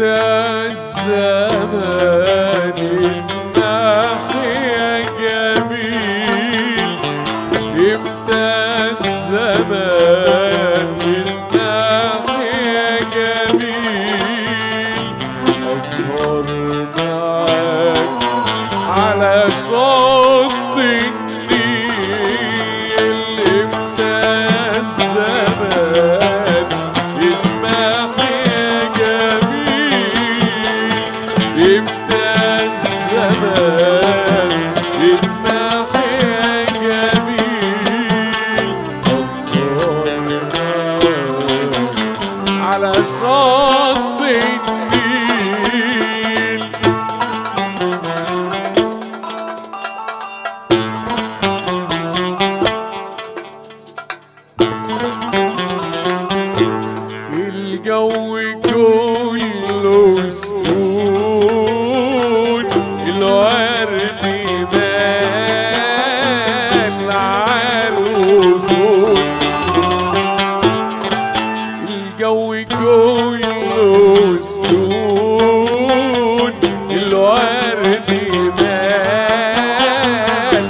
الزمان اسمح يا جميل امتى الزمان اسمح يا جميل اسهر معاك على شط النيل امتى الزمان اسمح يا جميل امتى الزمان اسمح يا جميل اسهر معاك على شط النيل الجو كله سكون الورد بان عالوصول الجو كله سكون الورد بان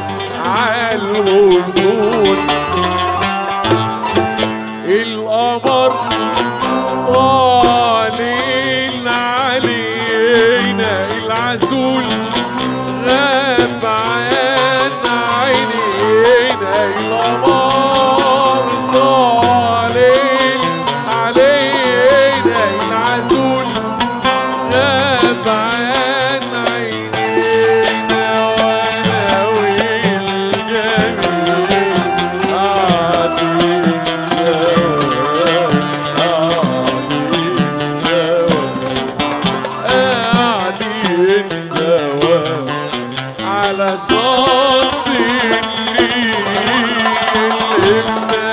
عالوصول القمر طالين علينا العسول غاب عن عينينا القمر طالين علينا العسول غاب عن عينينا وانا والجميل قاعدين سوا قاعدين سوا قاعدين سوا على شط النيل امتى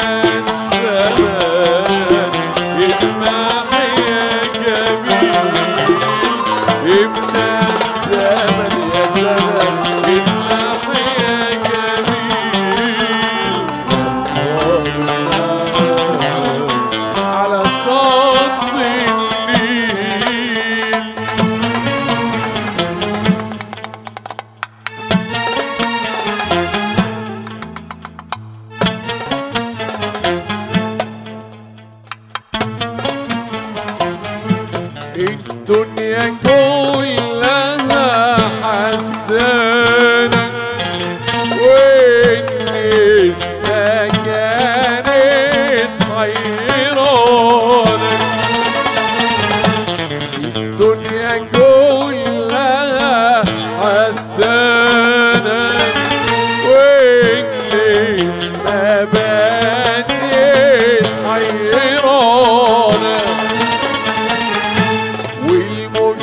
الزمان اسمح يا جميل امتى الزمن يا زمن اسمح يا جميل صرنا على شط النيل الدنيا كلها حسدانة والناس كانت حيرانة الدنيا كلها حسدانة والناس ما باتت حيرانة والموج